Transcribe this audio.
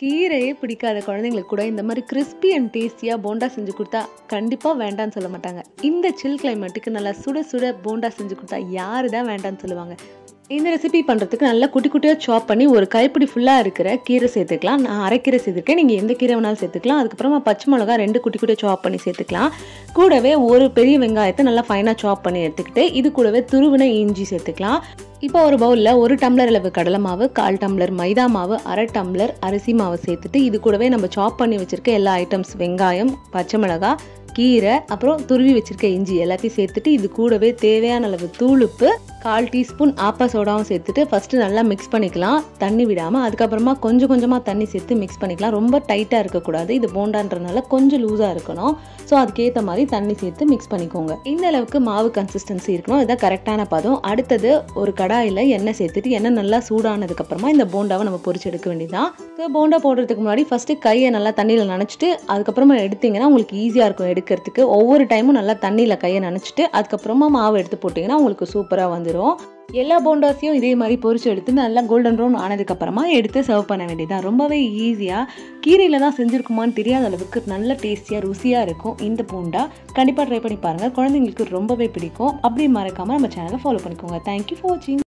கீரையே பிடிக்காத குழந்தைங்களுக்கு கூட இந்த மாதிரி கிறிஸ்பி அண்ட் டேஸ்டியாக போண்டா செஞ்சு கொடுத்தா கண்டிப்பாக வேண்டான்னு சொல்ல மாட்டாங்க இந்த சில் கிளைமேட்டுக்கு நல்லா சுட சுட போண்டா செஞ்சு கொடுத்தா யாரு தான் வேண்டான்னு சொல்லுவாங்க இந்த ரெசிபி பண்ணுறதுக்கு நல்லா குட்டி குட்டியாக சாப் பண்ணி ஒரு கைப்பிடி ஃபுல்லாக இருக்கிற கீரை சேர்த்துக்கலாம் நான் அரைக்கீரை சேர்த்துருக்கேன் நீங்கள் எந்த கீரை வேணாலும் சேர்த்துக்கலாம் அதுக்கப்புறமா பச்சை மிளகா ரெண்டு குட்டி குட்டியாக சாப் பண்ணி சேர்த்துக்கலாம் கூடவே ஒரு பெரிய வெங்காயத்தை நல்லா ஃபைனாக சாப் பண்ணி எடுத்துக்கிட்டு இது கூடவே துருவின இஞ்சி சேர்த்துக்கலாம் இப்போ ஒரு பவுலில் ஒரு டம்ளர் அளவு கடலை மாவு கால் டம்ளர் மைதா மாவு அரை டம்ளர் அரிசி மாவு சேர்த்துட்டு இது கூடவே நம்ம சாப் பண்ணி வச்சுருக்க எல்லா ஐட்டம்ஸ் வெங்காயம் பச்சை மிளகா கீரை அப்புறம் துருவி வச்சிருக்க இஞ்சி எல்லாத்தையும் சேர்த்துட்டு இது கூடவே தேவையான அளவு தூளுப்பு கால் டீஸ்பூன் ஆப்பா சோடாவும் சேர்த்துட்டு ஃபஸ்ட்டு நல்லா மிக்ஸ் பண்ணிக்கலாம் தண்ணி விடாமல் அதுக்கப்புறமா கொஞ்சம் கொஞ்சமாக தண்ணி சேர்த்து மிக்ஸ் பண்ணிக்கலாம் ரொம்ப டைட்டாக இருக்கக்கூடாது இது போண்டான்றனால கொஞ்சம் லூஸாக இருக்கணும் ஸோ அதுக்கேற்ற மாதிரி தண்ணி சேர்த்து மிக்ஸ் பண்ணிக்கோங்க இந்த அளவுக்கு மாவு கன்சிஸ்டன்சி இருக்கணும் இதுதான் கரெக்டான பதம் அடுத்தது ஒரு கடாயில் எண்ணெய் சேர்த்துட்டு எண்ணெய் நல்லா சூடானதுக்கப்புறமா இந்த போண்டாவை நம்ம பொரிச்சு எடுக்க வேண்டியதான் ஸோ போண்டா போடுறதுக்கு முன்னாடி ஃபஸ்ட்டு கையை நல்லா தண்ணியில் நனைச்சிட்டு அதுக்கப்புறமா எடுத்தீங்கன்னா உங்களுக்கு ஈஸியாக இருக்கும் எடுக்கிறதுக்கு ஒவ்வொரு டைமும் நல்லா தண்ணியில் கையை நனைச்சிட்டு அதுக்கப்புறமா மாவு எடுத்து போட்டிங்கன்னா உங்களுக்கு சூப்பராக வந்துடும் எல்லா போண்டாஸையும் இதே மாதிரி பொரிச்சு எடுத்து நல்லா கோல்டன் ப்ரௌன் ஆனதுக்கப்புறமா எடுத்து சர்வ் பண்ண வேண்டியதான் ரொம்பவே ஈஸியாக கீரையில் தான் செஞ்சுருக்குமான்னு தெரியாத அளவுக்கு நல்ல டேஸ்டியாக ருசியாக இருக்கும் இந்த போண்டா கண்டிப்பாக ட்ரை பண்ணி பாருங்கள் குழந்தைங்களுக்கு ரொம்பவே பிடிக்கும் அப்படி மறக்காமல் நம்ம சேனலை ஃபாலோ பண்ணிக்கோங்க தேங்க்யூ ஃபார் வாட்சிங்